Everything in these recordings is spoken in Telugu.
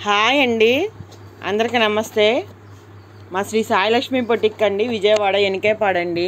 హాయ్ అండి అందరికీ నమస్తే మా శ్రీ సాయిలక్ష్మి బొటిక్ అండి విజయవాడ ఎనికేపాడండి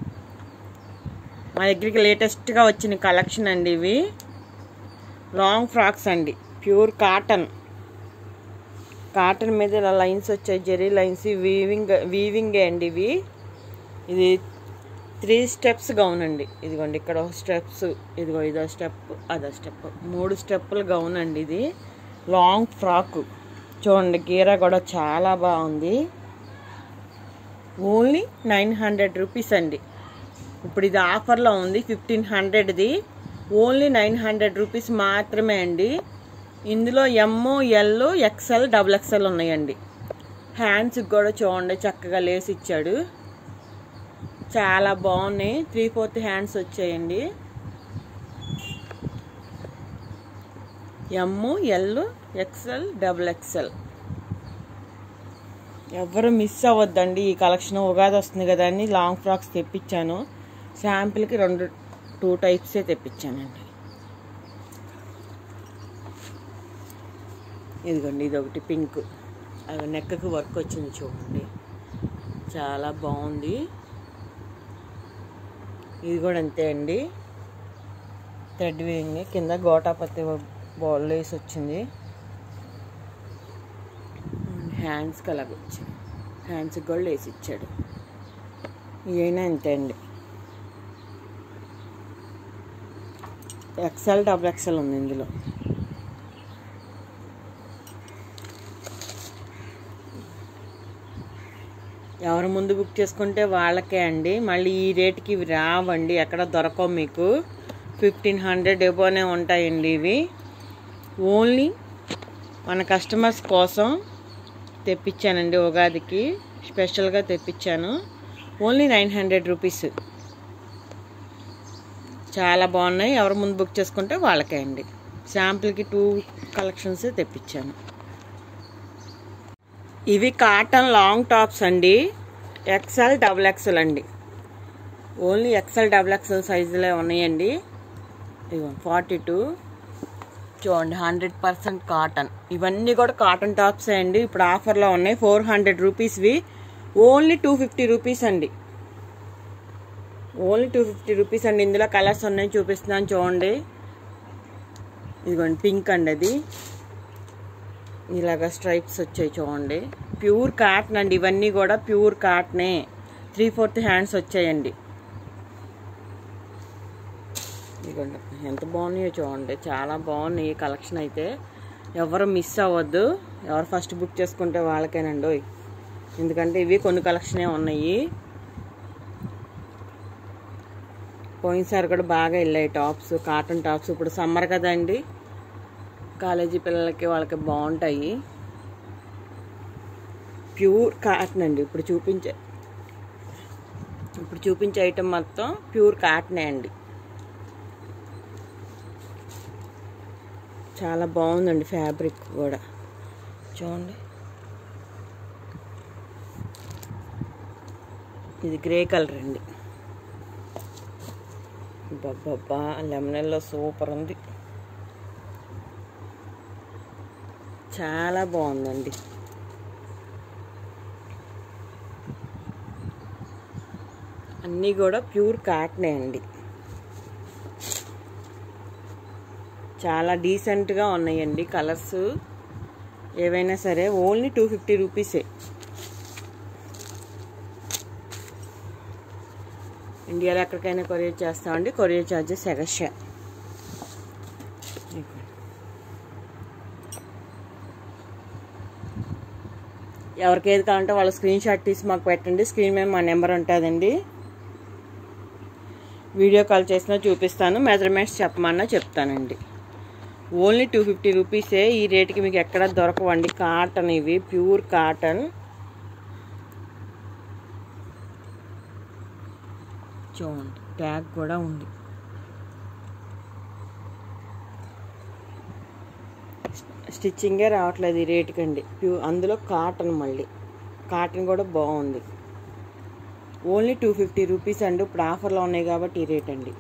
మా దగ్గరికి లేటెస్ట్గా వచ్చిన కలెక్షన్ అండి ఇవి లాంగ్ ఫ్రాక్స్ అండి ప్యూర్ కాటన్ కాటన్ మీద ఇలా లైన్స్ వచ్చాయి జెరీ లైన్స్ వీవింగ్ వీవింగే అండి ఇవి ఇది త్రీ స్టెప్స్ గౌన్ అండి ఇదిగోండి ఇక్కడ ఒక స్టెప్స్ ఇదిగో ఇదో స్టెప్ అదో స్టెప్ మూడు స్టెప్పులు గౌన్ అండి ఇది లాంగ్ ఫ్రాక్ చూడండి గీర కూడా చాలా బాగుంది ఓన్లీ నైన్ హండ్రెడ్ రూపీస్ అండి ఇప్పుడు ఇది ఆఫర్లో ఉంది ఫిఫ్టీన్ హండ్రెడ్ది ఓన్లీ నైన్ హండ్రెడ్ రూపీస్ మాత్రమే అండి ఇందులో M L XL double XL ఉన్నాయండి హ్యాండ్స్కి కూడా చూడండి చక్కగా లేసి ఇచ్చాడు చాలా బాగున్నాయి త్రీ ఫోర్త్ హ్యాండ్స్ వచ్చాయండి M L XL double XL ఎవరు మిస్ అవ్వద్దండి ఈ కలెక్షన్ ఉగాది వస్తుంది కదా అని లాంగ్ ఫ్రాక్స్ తెప్పించాను శాంపిల్కి రెండు టూ టైప్సే తెప్పించానండి ఇదిగోండి ఇది ఒకటి పింక్ అది నెక్కకి వర్క్ వచ్చింది చూడండి చాలా బాగుంది ఇది కూడా అంతే అండి థ్రెడ్ వేయింగ్ కింద గోటాపత్తి బాల్ వేసి వచ్చింది హ్యాండ్స్కి అలాగ వచ్చింది హ్యాండ్స్కి కూడా వేసి ఇచ్చాడు ఇవైనా అంతే అండి ఎక్సెల్ డబుల్ ఎక్సెల్ ఉంది ఇందులో ఎవరు ముందు బుక్ చేసుకుంటే వాళ్ళకే అండి మళ్ళీ ఈ రేట్కి ఇవి రావండి ఎక్కడ దొరకవు మీకు ఫిఫ్టీన్ హండ్రెడ్ ఎబోనే ఉంటాయండి ఇవి ఓన్లీ మన కస్టమర్స్ కోసం తెప్పించానండి ఉగాదికి స్పెషల్గా తెప్పించాను ఓన్లీ నైన్ హండ్రెడ్ రూపీస్ చాలా బాగున్నాయి ఎవరు ముందు బుక్ చేసుకుంటే వాళ్ళకే అండి శాంపుల్కి టూ కలెక్షన్స్ తెప్పించాను ఇవి కాటన్ లాంగ్ టాప్స్ అండి ఎక్సెల్ డబుల్ ఎక్సెల్ అండి ఓన్లీ ఎక్సెల్ డబుల్ ఎక్సెల్ సైజులే ఉన్నాయండి ఇగో ఫార్టీ టూ చూడండి హండ్రెడ్ పర్సెంట్ కాటన్ ఇవన్నీ కూడా కాటన్ టాప్సే అండి ఇప్పుడు ఆఫర్లో ఉన్నాయి ఫోర్ హండ్రెడ్ రూపీస్వి ఓన్లీ టూ ఫిఫ్టీ రూపీస్ అండి ఓన్లీ టూ ఫిఫ్టీ రూపీస్ అండి ఇందులో కలర్స్ ఉన్నాయి చూపిస్తున్నాను చూడండి ఇదిగోండి పింక్ అండి అది ఇలాగ స్ట్రైప్స్ వచ్చాయి చూడండి ప్యూర్ కాటన్ అండి ఇవన్నీ కూడా ప్యూర్ కాటనే త్రీ ఫోర్త్ హ్యాండ్స్ వచ్చాయండి ఇదిగోండి ఎంత బాగున్నాయో చూడండి చాలా బాగున్నాయి ఈ కలెక్షన్ అయితే ఎవరు మిస్ అవ్వద్దు ఎవరు ఫస్ట్ బుక్ చేసుకుంటే వాళ్ళకేనండి ఓయ్. ఎందుకంటే ఇవి కొన్ని కలెక్షనే ఉన్నాయి పోయినసారి కూడా బాగా వెళ్ళాయి టాప్స్ కాటన్ టాప్స్ ఇప్పుడు సమ్మర్ కదండి కాలేజీ పిల్లలకి వాళ్ళకి బాగుంటాయి ప్యూర్ కాటన్ అండి ఇప్పుడు చూపించే ఇప్పుడు చూపించే ఐటమ్ మొత్తం ప్యూర్ కాటనే అండి చాలా బాగుందండి ఫ్యాబ్రిక్ కూడా చూడండి ఇది గ్రే కలర్ అండి బాబా లెమనల్లో సూపర్ ఉంది చాలా బాగుందండి అన్నీ కూడా ప్యూర్ కాటనే అండి చాలా డీసెంట్గా ఉన్నాయండి కలర్స్ ఏవైనా సరే ఓన్లీ టూ ఫిఫ్టీ రూపీసే ఇండియాలో ఎక్కడికైనా కొరియర్ చేస్తామండి కొరియర్ ఛార్జెస్ ఎగస్ట్రా ఎవరికి ఏది కావాలంటే వాళ్ళ స్క్రీన్ షాట్ తీసి మాకు పెట్టండి స్క్రీన్ మీద మా నెంబర్ ఉంటుందండి వీడియో కాల్ చేసినా చూపిస్తాను మెజర్మెంట్స్ చెప్పమన్నా చెప్తానండి ఓన్లీ టూ ఫిఫ్టీ రూపీసే ఈ రేట్కి మీకు ఎక్కడ దొరకవండి కాటన్ ఇవి ప్యూర్ కాటన్ చూడండి ట్యాగ్ కూడా ఉంది స్టిచ్చింగే రావట్లేదు ఈ రేటుకి అండి ప్యూ అందులో కాటన్ మళ్ళీ కాటన్ కూడా బాగుంది ఓన్లీ టూ ఫిఫ్టీ రూపీస్ అండి ఇప్పుడు ఆఫర్లో ఉన్నాయి కాబట్టి ఈ రేట్ అండి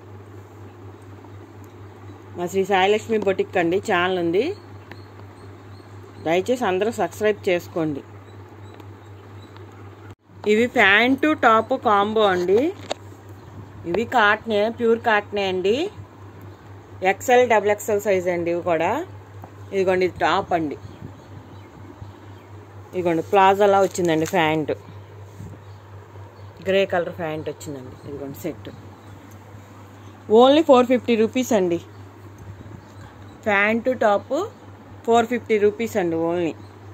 మా శ్రీ సాయిలక్ష్మి బొటిక్ అండి ఛానల్ ఉంది దయచేసి అందరూ సబ్స్క్రైబ్ చేసుకోండి ఇవి ప్యాంటు టాప్ కాంబో అండి ఇవి కాటనే ప్యూర్ కాటనే అండి ఎక్సెల్ డబుల్ ఎక్సెల్ సైజ్ అండి ఇవి కూడా ఇదిగోండి ఇది టాప్ అండి ఇదిగోండి ప్లాజాలా వచ్చిందండి ప్యాంటు గ్రే కలర్ ప్యాంట్ వచ్చిందండి ఇదిగోండి set only four fifty rupees అండి pant top four fifty rupees అండి ఓన్లీ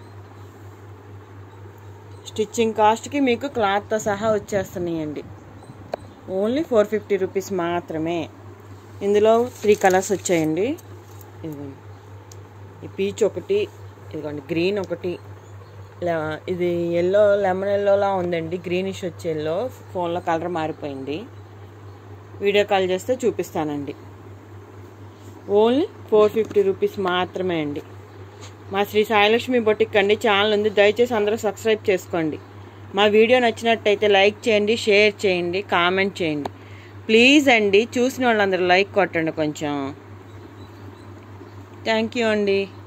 స్టిచ్చింగ్ కాస్ట్కి మీకు క్లాత్తో సహా వచ్చేస్తున్నాయండి ఓన్లీ ఫోర్ ఫిఫ్టీ రూపీస్ మాత్రమే ఇందులో త్రీ కలర్స్ వచ్చాయండి ఇదిగోండి ఈ పీచ్ ఒకటి ఇదిగోండి గ్రీన్ ఒకటి లె- ఇది ఎల్లో లెమన్ ఎల్లోలా ఉందండి గ్రీనిష్ వచ్చే ఎల్లో ఫోన్లో కలర్ మారిపోయింది వీడియో కాల్ చేస్తే చూపిస్తానండి ఓన్లీ ఫోర్ ఫిఫ్టీ రూపీస్ మాత్రమే అండి మా శ్రీ సాయిలక్ష్మి బొటిక్ అండి ఛానల్ ఉంది దయచేసి అందరూ సబ్స్క్రైబ్ చేసుకోండి మా వీడియో నచ్చినట్టయితే లైక్ చేయండి షేర్ చేయండి కామెంట్ చేయండి ప్లీజ్ అండి చూసిన వాళ్ళందరూ లైక్ కొట్టండి కొంచెం థ్యాంక్ యూ అండి